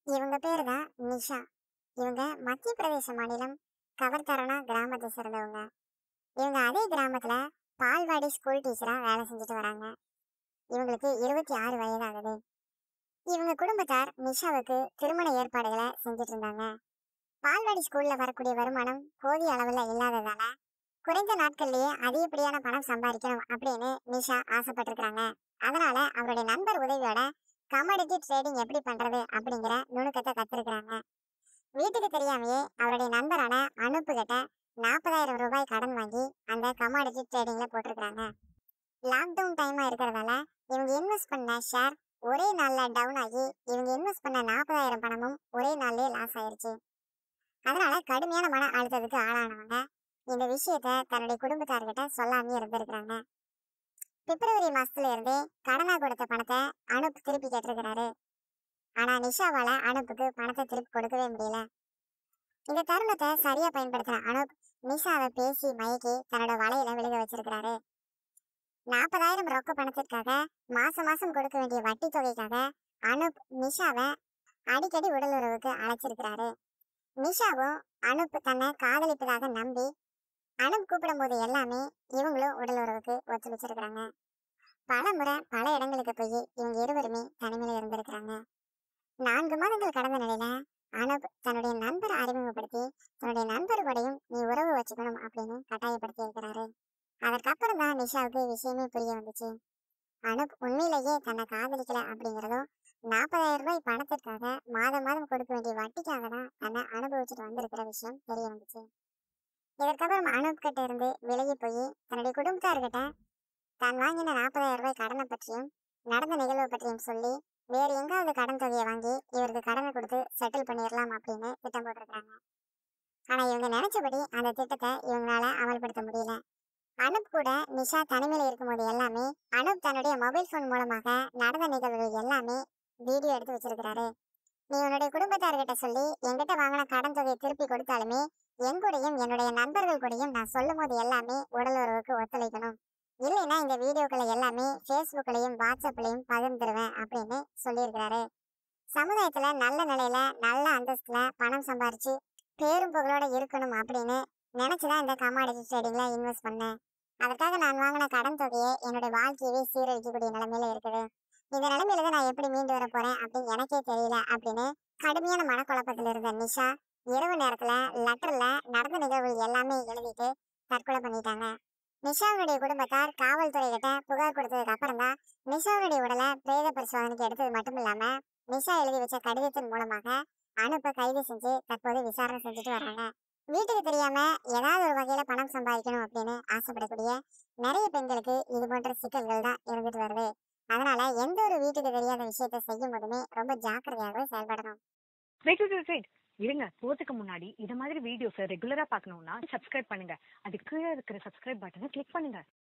இவங்க பேரு தான் நிஷா இவங்க மத்திய பிரதேச மாநிலம் கவர்தரணா கிராமத்தை சேர்ந்தவங்க இவங்க அதே கிராமத்துல பால்வாடி ஸ்கூல் டீச்சரா வேலை செஞ்சுட்டு வராங்க இவங்களுக்கு இருபத்தி ஆறு வயதாகுது இவங்க குடும்பத்தார் நிஷாவுக்கு திருமண ஏற்பாடுகளை செஞ்சுட்டு இருந்தாங்க பால்வாடி ஸ்கூல்ல வரக்கூடிய வருமானம் போதிய அளவுல இல்லாததால குறைந்த நாட்கள்லயே அதிகப்படியான பணம் சம்பாதிக்கணும் அப்படின்னு நிஷா ஆசைப்பட்டிருக்காங்க அதனால அவருடைய நண்பர் உதவியோட கமாடிட்டி ட்ரேடிங் எப்படி பண்றது அப்படிங்கிற நுணுக்கத்தை கத்திருக்கிறாங்க வீட்டுக்கு தெரியாமையே அவருடைய நண்பரான அனுப்பு கிட்ட நாற்பதாயிரம் ரூபாய் கடன் வாங்கி அந்த கமாடிட்டி ட்ரேடிங்ல போட்டிருக்காங்க லாக்டவுன் டைமா இருக்கிறதால இவங்க இன்வெஸ்ட் பண்ண ஷேர் ஒரே நாள்ல டவுன் ஆகி இவங்க இன்வெஸ்ட் பண்ண நாற்பதாயிரம் பணமும் ஒரே நாள்லயே லாஸ் ஆயிருச்சு அதனால கடுமையான மன அழுத்தத்துக்கு ஆளானவங்க இந்த விஷயத்த தன்னுடைய குடும்பத்தார்கிட்ட சொல்லாமே இருந்திருக்கிறாங்க பிப்ரவரி மாசத்துல இருந்தே கடனா கொடுத்த பணத்தை அனுப் திருப்பி கேட்டிருக்கிறாரு ஆனா நிஷாவால அனுப்புக்கு பணத்தை திருப்பி கொடுக்கவே முடியல இந்த தருணத்தை சரியா பயன்படுத்தின அனுப் நிஷாவை பேசி மயக்கி தன்னோட வலையில விழுக வச்சிருக்கிறாரு நாற்பதாயிரம் ரொக்க பணத்திற்காக மாசம் மாசம் கொடுக்க வேண்டிய வட்டி தொகைக்காக அனுப் நிஷாவை அடிக்கடி உடல் உறவுக்கு அழைச்சிருக்கிறாரு நிஷாவும் அனுப் தன்னை காதலிப்பதாக நம்பி அனுப் கூப்பிடும் போது எல்லாமே இவங்களும் உடல் உறவுக்கு ஒத்துழைச்சிருக்கிறாங்க பல முறை பல இடங்களுக்கு போய் இவங்க இருவருமே தனிமையில இருந்திருக்கிறாங்க நான்கு மாதங்கள் கடந்த நிலையில அனுப் தன்னுடைய நண்பரை அறிமுகப்படுத்தி தன்னுடைய நண்பர் கூடயும் நீ உறவு வச்சுக்கணும் அப்படின்னு கட்டாயப்படுத்தி இருக்கிறாரு அதற்கப்புறம் தான் நிஷாவுக்கு விஷயமே புரிய வந்துச்சு அனுப் உண்மையிலேயே தன்னை காதலிக்கல அப்படிங்கிறதும் நாற்பதாயிரம் ரூபாய் பணத்திற்காக மாதம் மாதம் கொடுக்க வேண்டிய வட்டிக்காக தான் தன்னை அனுபவிச்சுட்டு வந்திருக்கிற விஷயம் தெரிய வந்துச்சு இதற்கப்புறம் அனுப் கிட்ட இருந்து விலகி போய் தன்னுடைய குடும்பத்தார்கிட்ட தான் வாங்கின நாற்பதாயிரம் ரூபாய் கடனை பற்றியும் நடந்த நிகழ்வு பற்றியும் சொல்லி வேறு எங்காவது கடன் தொகையை வாங்கி இவருக்கு கடனை கொடுத்து செட்டில் பண்ணிடலாம் அப்படின்னு திட்டம் போட்டிருக்காங்க ஆனா இவங்க நினைச்சபடி அந்த திட்டத்தை இவங்களால அமல்படுத்த முடியல அனுப் கூட நிஷா தனிமையில இருக்கும்போது எல்லாமே அனுப் தன்னுடைய மொபைல் போன் மூலமாக நடந்த நிகழ்வுகள் எல்லாமே வீடியோ எடுத்து வச்சிருக்கிறாரு நீ உன்னுடைய குடும்பத்தார்கிட்ட சொல்லி என்கிட்ட வாங்கின கடன் தொகையை திருப்பி கொடுத்தாலுமே என் கூடயும் என்னுடைய நண்பர்கள் கூடயும் நான் சொல்லும் போது எல்லாமே உடல் உறவுக்கு ஒத்துழைக்கணும் இல்லைன்னா இந்த வீடியோக்களை எல்லாமே ஃபேஸ்புக்லயும் வாட்ஸ்அப்லயும் பகிர்ந்துருவேன் அப்படின்னு சொல்லியிருக்கிறாரு சமுதாயத்துல நல்ல நிலையில நல்ல அந்தஸ்துல பணம் சம்பாரிச்சு பேரும் புகழோட இருக்கணும் அப்படின்னு நினைச்சுதான் இந்த கமாடிட்டி ட்ரேடிங்ல இன்வெஸ்ட் பண்ணேன் அதற்காக நான் வாங்கின கடன் தொகையை என்னுடைய வாழ்க்கையவே சீரழிக்கக்கூடிய நிலைமையில இருக்குது இந்த நிலைமையில தான் நான் எப்படி மீண்டு வர போறேன் அப்படின்னு எனக்கே தெரியல அப்படின்னு கடுமையான மனக்குழப்பத்தில் இருந்த நிஷா இரவு நேரத்துல லெட்டர்ல நடந்த நிகழ்வுகள் எல்லாமே எழுதிட்டு தற்கொலை பண்ணிட்டாங்க நிஷாவுடைய குடும்பத்தார் காவல்துறை கிட்ட புகார் கொடுத்ததுக்கு அப்புறம் தான் நிஷாவுடைய உடலை பிரேத பரிசோதனைக்கு எடுத்தது மட்டும் இல்லாம நிஷா எழுதி வச்ச கடிதத்தின் மூலமாக அனுப்ப கைது செஞ்சு தற்போது விசாரணை செஞ்சுட்டு வராங்க வீட்டுக்கு தெரியாம ஏதாவது ஒரு வகையில பணம் சம்பாதிக்கணும் அப்படின்னு ஆசைப்படக்கூடிய நிறைய பெண்களுக்கு இது போன்ற சிக்கல்கள் தான் இருந்துட்டு வருது அதனால எந்த ஒரு வீட்டுக்கு தெரியாத விஷயத்த செய்யும் போதுமே ரொம்ப ஜாக்கிரதையாகவே செயல்படணும் வெயிட் வெயிட் வெயிட் இருங்க போறதுக்கு முன்னாடி இது மாதிரி வீடியோஸ் ரெகுலரா பார்க்கணும்னா சப்ஸ்கிரைப் பண்ணுங்க அது கீழே இருக்கிற சப்ஸ்கிரைப் பட்டனை கிளிக் பண்ணுங்க